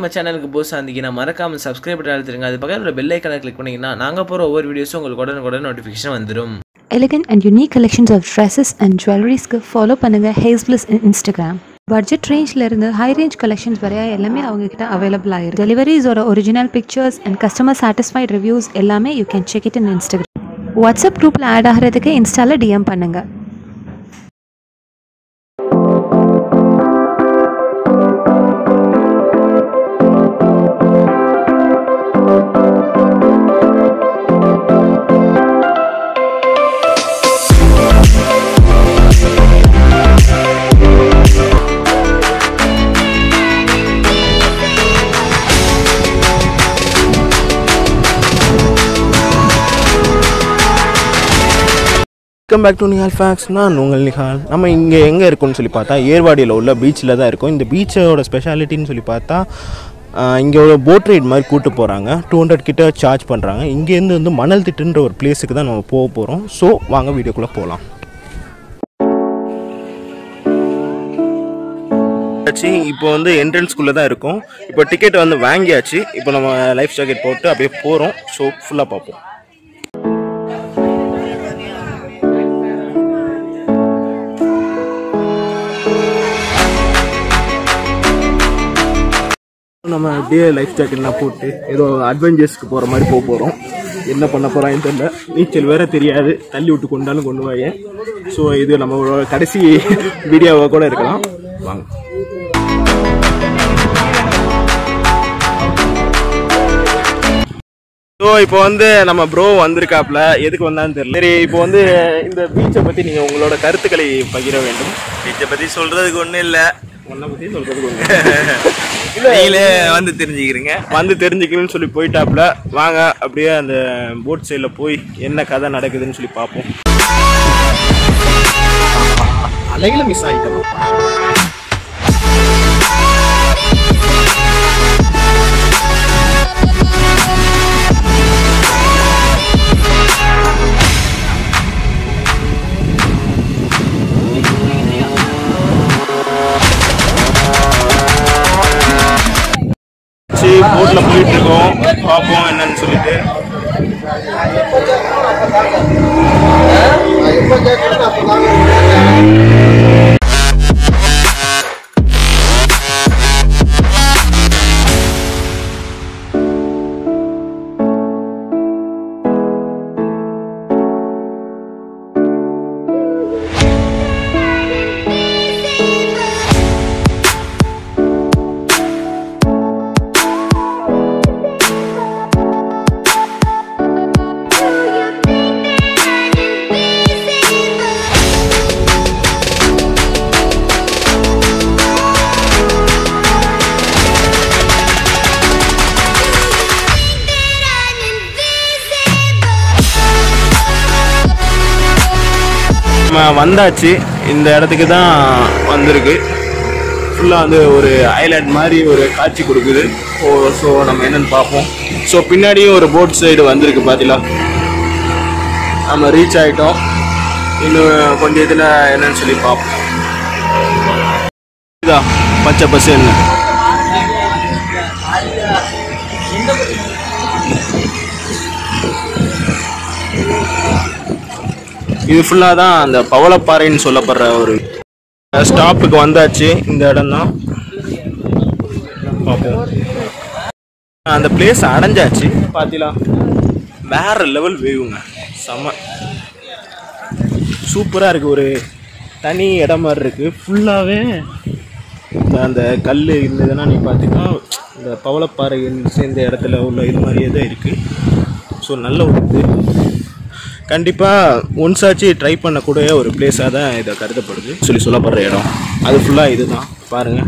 நம்ம சேனலுக்கு போஸ் ஆந்திங்கன்னா மறக்காமல் சப்ஸ்கிரைப் பண்ணி அழுத்துருங்க அது பக்கத்தில் பெல் ஐக்கனை கிளிக் பண்ணிங்கன்னா நாங்கள் போகிற ஒவ்வொரு வீடியோஸும் உங்களுக்கு உடனுக்குடன் நோட்டிஃபிகேஷன் வந்துடும் elegant and unique collections of dresses and jewelriesக்கு ஃபாலோ பண்ணுங்க ஹேஸ் பிளஸ் இன்ஸ்டாகிராம் பட்ஜெட் ரேஞ்சில் இருந்து ஹை ரேஞ்ச் கலெக்ஷன்ஸ் வரையா எல்லாமே அவங்க கிட்ட அவைலபிள் ஆயிருக்கு டெலிவரிஸோட original pictures and customer satisfied reviews எல்லாமே you can check it in Instagram WhatsApp குரூப்பில் ஆட் ஆகிறதுக்கு இன்ஸ்டாவில் டிஎம் பண்ணுங்க welcome back to Nihal facts நான் உங்கள் நிஹால் நம்ம இங்கே எங்கே இருக்கோம்னு சொல்லி பார்த்தா ஏர்வாடியில் உள்ள பீச்சில் தான் இருக்கோம் இந்த பீச்சோட ஸ்பெஷாலிட்டின்னு சொல்லி பார்த்தா ஆஹ், இங்கே ஒரு போட் ரைட் மாதிரி கூட்டு போகிறாங்க டூ ஹண்ட்ரட் கிட்ட சார்ஜ் பண்ணுறாங்க இங்கேருந்து வந்து மணல் திட்டுன்ற ஒரு பிளேஸுக்கு தான் நம்ம போக போகிறோம் ஸோ வாங்க வீடியோக்குள்ளே போகலாம் ஆச்சு இப்போ வந்து என்ட்ரன்ஸ்குள்ளே தான் இருக்கும் இப்போ டிக்கெட் வந்து வாங்கியாச்சு இப்போ நம்ம லைஃப் ஜாக்கெட் போட்டு அப்படியே போகிறோம் ஸோ ஃபுல்லாக பார்ப்போம் நம்ம அப்படியே லைஃப் ஜாக்கெட்லாம் போட்டு ஏதோ அட்வென்ச்சர்ஸ்க்கு போகிற மாதிரி போக போகிறோம் என்ன பண்ண போகிறான்னு தெரியல நீச்சல் வேற தெரியாது தள்ளி விட்டு கொண்டாலும் கொண்டு வாங்க ஸோ இது நம்ம கடைசி வீடியோவாக கூட இருக்கலாம் வாங்க ஸோ இப்போ வந்து நம்ம ப்ரோ வந்திருக்காப்ல எதுக்கு வந்தான்னு தெரியல சரி இப்போ வந்து இந்த பீச்சை பற்றி நீங்கள் உங்களோட கருத்துக்களை பகிர வேண்டும் பீச்சை பத்தி சொல்றதுக்கு ஒண்ணும் இல்ல உன்னை பற்றி சொல்கிறதுக்கு ஒன்று நீங்களே வந்து தெரிஞ்சுக்கிறீங்க வந்து தெரிஞ்சுக்கணும்னு சொல்லி போயிட்டாப்ல வாங்க அப்படியே அந்த போட் சைடில் போய் என்ன கதை நடக்குதுன்னு சொல்லி பார்ப்போம் அலையில மிஸ் ஆகிட்டோம் சரி போட்ல போயிட்டு இருக்கோம் பார்ப்போம் என்னன்னு சொல்லிட்டு நம்ம வந்தாச்சு இந்த இடத்துக்கு தான் வந்திருக்கு ஃபுல்லாக வந்து ஒரு ஐலாண்ட் மாதிரி ஒரு காட்சி கொடுக்குது ஓ ஸோ நம்ம என்னன்னு பார்ப்போம் ஸோ பின்னாடியும் ஒரு போட் சைடு வந்திருக்கு பார்த்தீங்களா நம்ம ரீச் ஆகிட்டோம் இன்னும் கொஞ்சம் இதில் என்னன்னு சொல்லி பார்ப்போம் இதா பச்சை பசேன்னு இது ஃபுல்லாக தான் அந்த பவளப்பாறைன்னு சொல்லப்படுற ஒரு ஸ்டாப்புக்கு வந்தாச்சு இந்த இடம் தான் பார்ப்போம் அந்த பிளேஸ் அடைஞ்சாச்சு பார்த்தீங்களா வேற லெவல் வேவுங்க செம சூப்பராக இருக்குது ஒரு தனி இடம் மாதிரி இருக்குது ஃபுல்லாகவே அந்த கல் இந்த இதெல்லாம் நீ பார்த்தீங்கன்னா இந்த பவளப்பாறை சேர்ந்த இடத்துல உள்ள இது மாதிரியே தான் இருக்குது ஸோ நல்ல ஒரு இது கண்டிப்பாக ஒன்ஸாச்சு ட்ரை பண்ணக்கூடிய ஒரு பிளேஸாக தான் இதை கருதப்படுது சொல்லி சொல்லப்படுற இடம் அது ஃபுல்லாக இதுதான் பாருங்க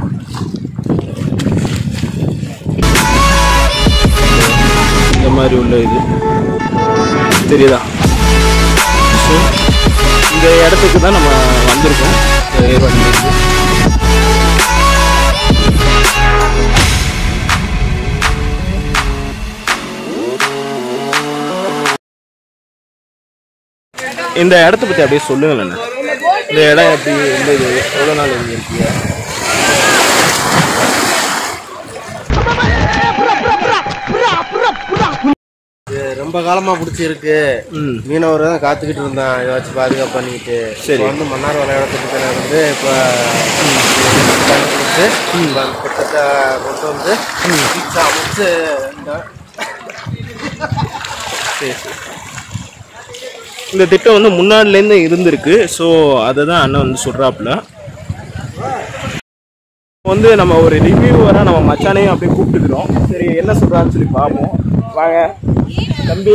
இந்த மாதிரி உள்ள இது தெரியுதா ஸோ இந்த இடத்துக்கு தான் நம்ம வந்திருக்கோம் இந்த ஏர்வாடியிலேருந்து இந்த இடத்த பற்றி அப்படியே சொல்லுங்களேண்ணே இந்த இடம் எப்படி இருந்தது எவ்வளோ நாள் இங்கே இருக்கீங்க ரொம்ப காலமா பிடிச்சிருக்கு ம் மீனவர் தான் காத்துக்கிட்டு இருந்தான் இதை வச்சு பாதுகாப்பு பண்ணிக்கிட்டு சரி. இப்போ வந்து மன்னார் விளையாடத்துக்கு வந்து இப்போ கொடுத்து இப்போ அந்த திட்டத்தை கொண்டு வந்து வீட்டில் அமைச்சு இந்த சரி சரி இந்த திட்டம் வந்து முன்னாடிலேருந்து இருந்திருக்கு ஸோ அதை தான் அண்ணன் வந்து சொல்கிறாப்புல வந்து நம்ம ஒரு ரிவ்யூவராக நம்ம மச்சானையும் அப்படியே கூப்பிட்டுக்கிறோம் சரி என்ன சொல்கிறான்னு சொல்லி பார்ப்போம் வாங்க தம்பி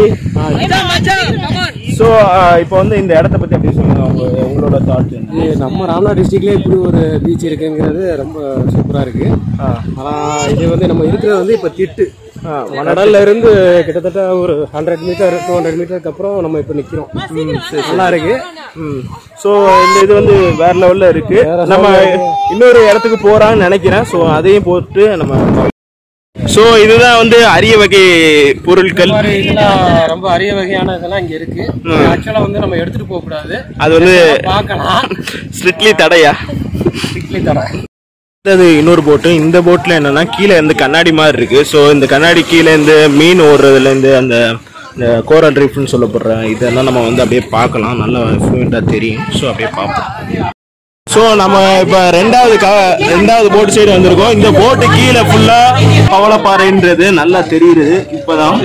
ஸோ இப்போ வந்து இந்த இடத்த பற்றி அப்படி சொல்லுங்க உங்க உங்களோட தாட் என்ன இது நம்ம ராமநாடு டிஸ்ட்ரிக்ட்லேயே இப்படி ஒரு பீச் இருக்குங்கிறது ரொம்ப சூப்பராக இருக்கு ஆ ஆனால் இது வந்து நம்ம இருக்கிறது வந்து இப்போ திட்டு ஆ கடல்ல இருந்து கிட்டத்தட்ட ஒரு ஹண்ட்ரட் மீட்டர் டூ ஹண்ட்ரட் மீட்டருக்கு அப்புறம் நம்ம இப்போ நிற்கிறோம் நல்லா இருக்கு ம் ஸோ இந்த இது வந்து வேற லெவலில் இருக்கு நம்ம இன்னொரு இடத்துக்கு போறான்னு நினைக்கிறேன் ஸோ அதையும் போட்டு நம்ம ஸோ இதுதான் வந்து அரிய வகை பொருட்கள் இந்த மாதிரி இதெல்லாம் ரொம்ப அரிய வகையான இதெல்லாம் இங்கே இருக்கு ஆக்சுவலாக வந்து நம்ம எடுத்துட்டு போக கூடாது அது வந்து பார்க்கலாம் ஸ்ட்ரிக்ட்லி தடையா ஸ்ட்ரிக்ட்லி தரேன் அது இன்னொரு போட்டு இந்த போட்டில் என்னன்னா கீழே இருந்து கண்ணாடி மாதிரி இருக்கு ஸோ இந்த கண்ணாடி கீழே இருந்து மீன் ஓடுறதுல இருந்து அந்த இந்த கோரல் ரீஃப்னு சொல்லப்படுற இதெல்லாம் நம்ம வந்து அப்படியே பார்க்கலாம் நல்லா ஃப்ளூயண்டாக தெரியும் ஸோ அப்படியே பார்ப்போம் ஸோ நம்ம இப்போ ரெண்டாவது கா ரெண்டாவது போட் சைடு வந்திருக்கோம் இந்த போட்டு கீழே ஃபுல்லாக பவளப்பாறைன்றது நல்லா தெரியுது இப்போதான்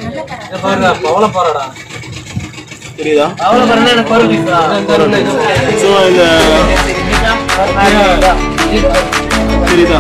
தெரியுதா ஸோ இந்த தெரியுதா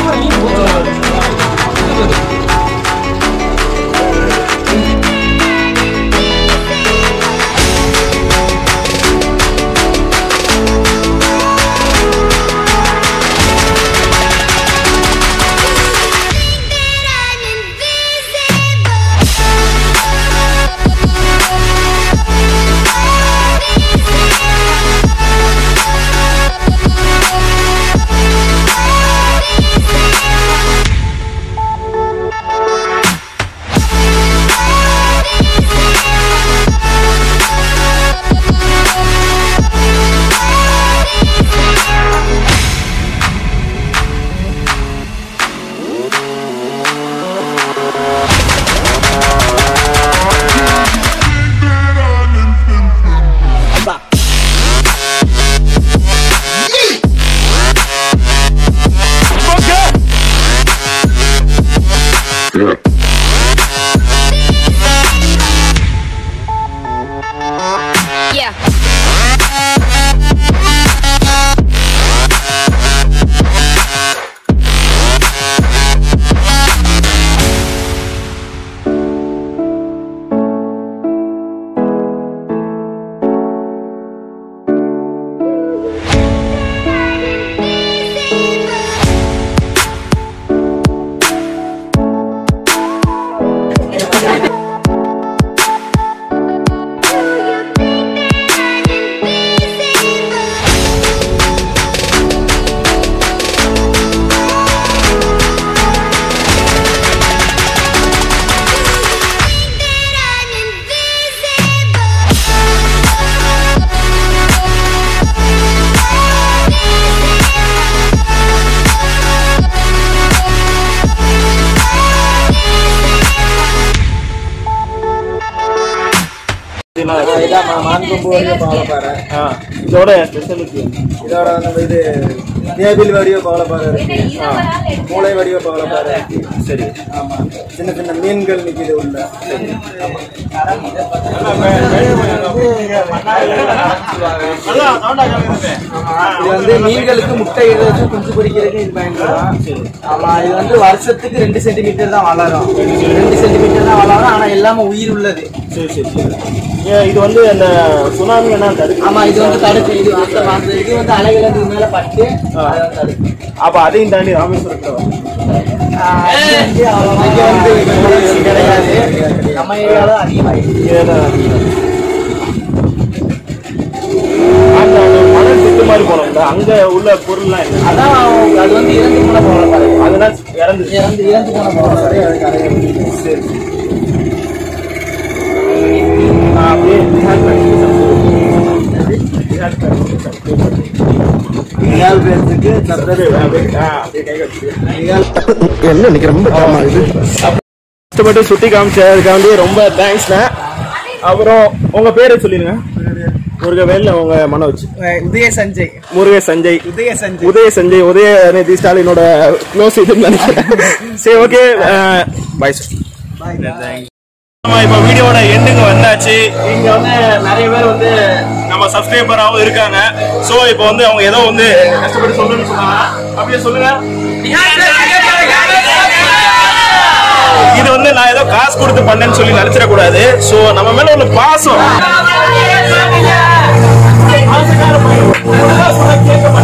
Yeah. ஆ, இதோட ஸ்பெஷாலிட்டி இதோட நம்ம இது டேபிள் வடிவ பவளப்பாறை இருக்கு மூளை வடிவ பவளப்பாறை இருக்கு சரி ஆமா சின்ன சின்ன மீன்கள் நிக்குது உள்ள இது வந்து மீன்களுக்கு முட்டை இடுறதுக்கு குஞ்சு பொரிக்கிறதுக்கு இது பயன்படும் ஆமா இது வந்து வருஷத்துக்கு ரெண்டு சென்டிமீட்டர் தான் வளரும் ரெண்டு சென்டிமீட்டர் தான் வளரும் ஆனா எல்லாமே உயிர் உள்ளது சரி சரி சரி ஏன் இது வந்து அந்த சுனாமி என்ன தடுக்கு ஆமா இது வந்து தடுப்பு இது அந்த அந்த இது வந்து அலைகள் வந்து இது மேல பட்டு அதை வந்து தடுக்கும் அப்ப அதையும் தாண்டி ராமேஸ்வரத்தில் வந்து ஆஹ் இது வந்து அவ்வளவா இங்க வந்து இது கிடையாது நம்ம ஏரியால அதிகமா இருக்கு இதுதான் அந்த அந்த மணல் திட்டு மாதிரி போனோம்ல அங்க உள்ள பொருள்லாம் என்ன அதான் அது வந்து இறந்து போன போல பாரு அதெல்லாம் இறந்து இறந்து இறந்து போன போல பாரு அதுக்கு அலைகள் சரி நான் அப்படியே பிஹார் நிகால் பேருக்கு அப்படியே அப்படியே ஆ, அப்படியே கை கட்டி நிகால் என்ன இன்னைக்கு ரொம்ப இது கஷ்டப்பட்டு சுத்தி காமிச்சதுக்காண்டி ரொம்ப தேங்க்ஸ்ண்ணே அப்புறம் உங்க பேரு சொல்லிருங்க முருகவேல் உங்க மனோஜ் உதய சஞ்சய் முருக சஞ்சய் உதய சஞ்சய் உதய சஞ்சய் உதயநிதி ஸ்டாலினோட க்ளோஸ் இதுன்னு நினைக்கிறேன் சரி ஓகே பாய் சார் நம்ம இப்போ வீடியோட எண்டுக்கு வந்தாச்சு இங்க வந்து நிறைய பேர் வந்து நம்ம சப்ஸ்கிரைபராகவும் இருக்காங்க ஸோ இப்போ வந்து அவங்க ஏதோ வந்து கஷ்டப்பட்டு சொல்லணும்னு சொன்னாங்க அப்படியே சொல்லுங்க இது வந்து நான் ஏதோ காசு கொடுத்து பண்ணேன்னு சொல்லி நினைச்சிடக்கூடாது ஸோ நம்ம மேல உள்ள பாசம் ஆசைக்கார பையன். ஒழுங்கா சொன்னா கேட்க